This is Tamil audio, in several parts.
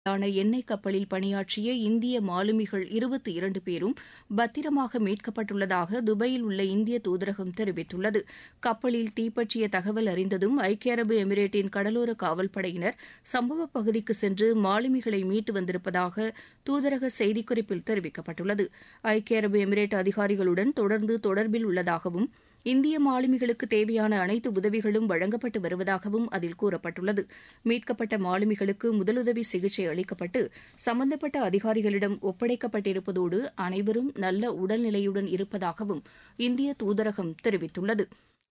ான எண்ணெய் கப்பலில் பணியாற்றிய இந்திய மாலுமிகள் இருபத்தி இரண்டு பேரும் பத்திரமாக மீட்கப்பட்டுள்ளதாக துபாயில் உள்ள இந்திய தூதரகம் தெரிவித்துள்ளது கப்பலில் தீப்பற்றிய தகவல் அறிந்ததும் ஐக்கிய அரபு எமிரேட்டின் கடலோர காவல்படையினர் சம்பவ பகுதிக்கு சென்று மாலுமிகளை மீட்டு வந்திருப்பதாக தூதரக செய்திக்குறிப்பில் தெரிவிக்கப்பட்டுள்ளது ஐக்கிய அரபு எமிரேட் அதிகாரிகளுடன் தொடர்ந்து தொடர்பில் உள்ளதாகவும் இந்திய மாலுமிகளுக்கு தேவையான அனைத்து உதவிகளும் வழங்கப்பட்டு வருவதாகவும் அதில் கூறப்பட்டுள்ளது மீட்கப்பட்ட மாலுமிகளுக்கு முதலுதவி சிகிச்சை அளிக்கப்பட்டு சம்பந்தப்பட்ட அதிகாரிகளிடம் ஒப்படைக்கப்பட்டிருப்பதோடு அனைவரும் நல்ல உடல்நிலையுடன் இருப்பதாகவும் இந்திய தூதரகம் தெரிவித்துள்ளது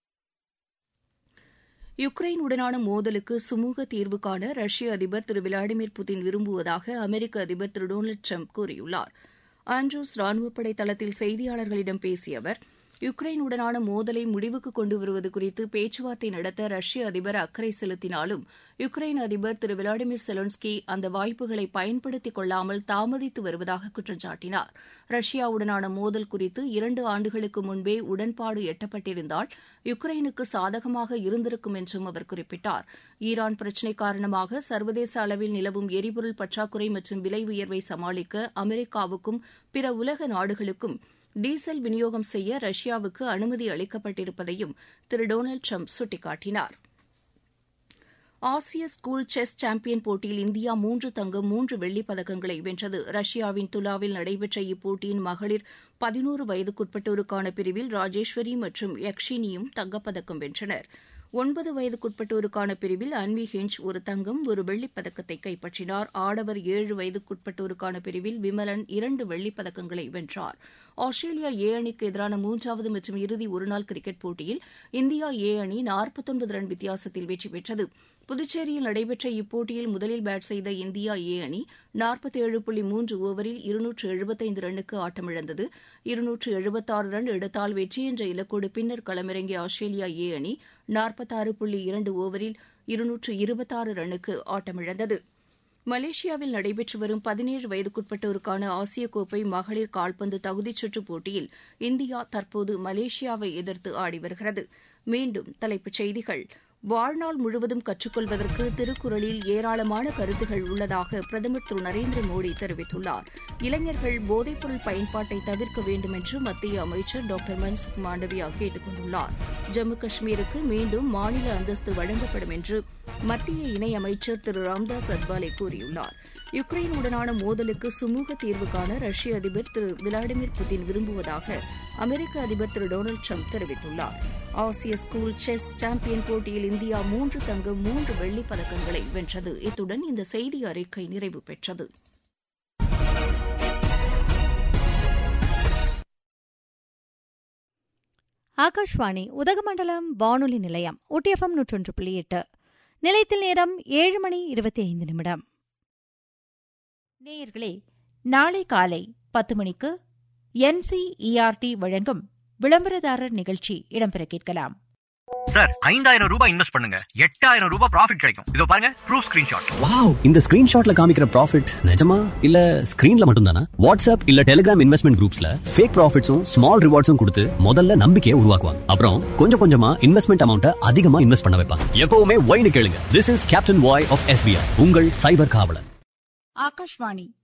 யுக்ரைனுடனான மோதலுக்கு சுமூக தீர்வு காண ரஷ்ய அதிபர் திரு விளாடிமிர் புதின் விரும்புவதாக அமெரிக்க அதிபர் திரு டொனால்டு ட்ரம்ப் கூறியுள்ளார் ஆண்ட்ரூஸ் ராணுவப்படை தளத்தில் செய்தியாளர்களிடம் பேசிய அவர் யுக்ரைனுடனான மோதலை முடிவுக்கு கொண்டு வருவது குறித்து பேச்சுவார்த்தை நடத்த ரஷ்ய அதிபர் அக்கறை செலுத்தினாலும் யுக்ரைன் அதிபர் திரு விளாடிமிர் செலன்ஸ்கி அந்த வாய்ப்புகளை பயன்படுத்திக் கொள்ளாமல் தாமதித்து வருவதாக குற்றம் சாட்டினார் ரஷ்யாவுடனான மோதல் குறித்து இரண்டு ஆண்டுகளுக்கு முன்பே உடன்பாடு எட்டப்பட்டிருந்தால் யுக்ரைனுக்கு சாதகமாக இருந்திருக்கும் என்றும் அவர் குறிப்பிட்டார் ஈரான் பிரச்சினை காரணமாக சர்வதேச அளவில் நிலவும் எரிபொருள் பற்றாக்குறை மற்றும் விலை உயர்வை சமாளிக்க அமெரிக்காவுக்கும் பிற உலக நாடுகளுக்கும் டீசல் விநியோகம் செய்ய ரஷ்யாவுக்கு அனுமதி அளிக்கப்பட்டிருப்பதையும் திரு டொனால்டு ட்ரம்ப் சுட்டிக்காட்டினார் ஆசிய ஸ்கூல் செஸ் சாம்பியன் போட்டியில் இந்தியா மூன்று தங்கம் மூன்று வெள்ளிப் பதக்கங்களை வென்றது ரஷ்யாவின் துலாவில் நடைபெற்ற இப்போட்டியின் மகளிர் பதினோரு வயதுக்குட்பட்டோருக்கான பிரிவில் ராஜேஸ்வரி மற்றும் யக்ஷினியும் தங்கப்பதக்கம் வென்றனர் ஒன்பது வயதுக்குட்பட்டோருக்கான பிரிவில் அன்வி ஹிஞ்ச் ஒரு தங்கம் ஒரு வெள்ளிப் பதக்கத்தை கைப்பற்றினார் ஆடவர் ஏழு வயதுக்குட்பட்டோருக்கான பிரிவில் விமலன் இரண்டு வெள்ளிப் பதக்கங்களை வென்றார் ஆஸ்திரேலியா ஏ அணிக்கு எதிரான மூன்றாவது மற்றும் இறுதி ஒருநாள் கிரிக்கெட் போட்டியில் இந்தியா ஏ அணி நாற்பத்தொன்பது ரன் வித்தியாசத்தில் வெற்றி பெற்றது புதுச்சேரியில் நடைபெற்ற இப்போட்டியில் முதலில் பேட் செய்த இந்தியா ஏ அணி நாற்பத்தேழு புள்ளி மூன்று ஓவரில் இருநூற்று எழுபத்தைந்து ரன்னுக்கு ஆட்டமிழந்தது இருநூற்று எழுபத்தாறு ரன் எடுத்தால் வெற்றி என்ற இலக்கோடு பின்னர் களமிறங்கிய ஆஸ்திரேலியா ஏ அணி நாற்பத்தாறு புள்ளி இரண்டு ஓவரில் இருநூற்று இருபத்தாறு ரன்னுக்கு ஆட்டமிழந்தது மலேசியாவில் நடைபெற்று வரும் பதினேழு வயதுக்குட்பட்டோருக்கான ஆசிய கோப்பை மகளிர் கால்பந்து தகுதிச் சுற்றுப் போட்டியில் இந்தியா தற்போது மலேசியாவை எதிர்த்து ஆடி வருகிறது மீண்டும் தலைப்புச் செய்திகள் வாழ்நாள் முழுவதும் கற்றுக்கொள்வதற்கு திருக்குறளில் ஏராளமான கருத்துகள் உள்ளதாக பிரதமர் திரு நரேந்திர மோடி தெரிவித்துள்ளார் இளைஞர்கள் போதைப்பொருள் பயன்பாட்டை தவிர்க்க வேண்டும் என்று மத்திய அமைச்சர் டாக்டர் மன்சுக் மாண்டவியா கேட்டுக் கொண்டுள்ளார் ஜம்மு காஷ்மீருக்கு மீண்டும் மாநில அந்தஸ்து வழங்கப்படும் என்று மத்திய இணையமைச்சர் திரு ராம்தாஸ் அத்வாலே கூறியுள்ளார் யுக்ரைனுடனான மோதலுக்கு சுமூக தீர்வு காண ரஷ்ய அதிபர் திரு விளாடிமிர் புதின் விரும்புவதாக அமெரிக்க அதிபர் திரு டொனால்டு ட்ரம்ப் தெரிவித்துள்ளார் ஆசிய ஸ்கூல் செஸ் சாம்பியன் போட்டியில் இந்தியா மூன்று தங்கம் மூன்று வெள்ளிப் பதக்கங்களை வென்றது இத்துடன் இந்த செய்தி அறிக்கை நிறைவு பெற்றது ஆகாஷ்வாணி உதகமண்டலம் வானொலி நிலையம் ஒட்டிஎஃப்எம் நூற்றொன்று புள்ளி எட்டு நிலையத்தில் நேரம் ஏழு மணி இருபத்தி ஐந்து நிமிடம் நேயர்களே நாளை காலை பத்து மணிக்கு என்சிஇஆர்டி வழங்கும் விளம்பரதாரர் நிகழ்ச்சி இடம்பெற கேட்கலாம் சார் ஐந்தாயிரம் ரூபாய் இன்வெஸ்ட் பண்ணுங்க எட்டாயிரம் ரூபாய் ப்ராஃபிட் கிடைக்கும் இதோ பாருங்க ப்ரூஃப் ஸ்கிரீன்ஷாட் வாவ் இந்த ஸ்கிரீன்ஷாட்ல காமிக்கிற ப்ராஃபிட் நிஜமா இல்ல ஸ்கிரீன்ல மட்டும் தானா வாட்ஸ்அப் இல்ல டெலிகிராம் இன்வெஸ்ட்மெண்ட் குரூப்ஸ்ல ஃபேக் ப்ராஃபிட்ஸும் ஸ்மால் ரிவார்ட்ஸும் கொடுத்து முதல்ல நம்பிக்கையை உருவாக்குவாங்க அப்புறம் கொஞ்சம் கொஞ்சமா இன்வெஸ்ட்மெண்ட் அமௌண்ட்டை அதிகமா இன்வெஸ்ட் பண்ண வைப்பாங்க எப்பவுமே ஒய்னு கேளுங்க this is captain Y of SBI உங்கள் சைபர் காவலன் ஆகாஷ்வாணி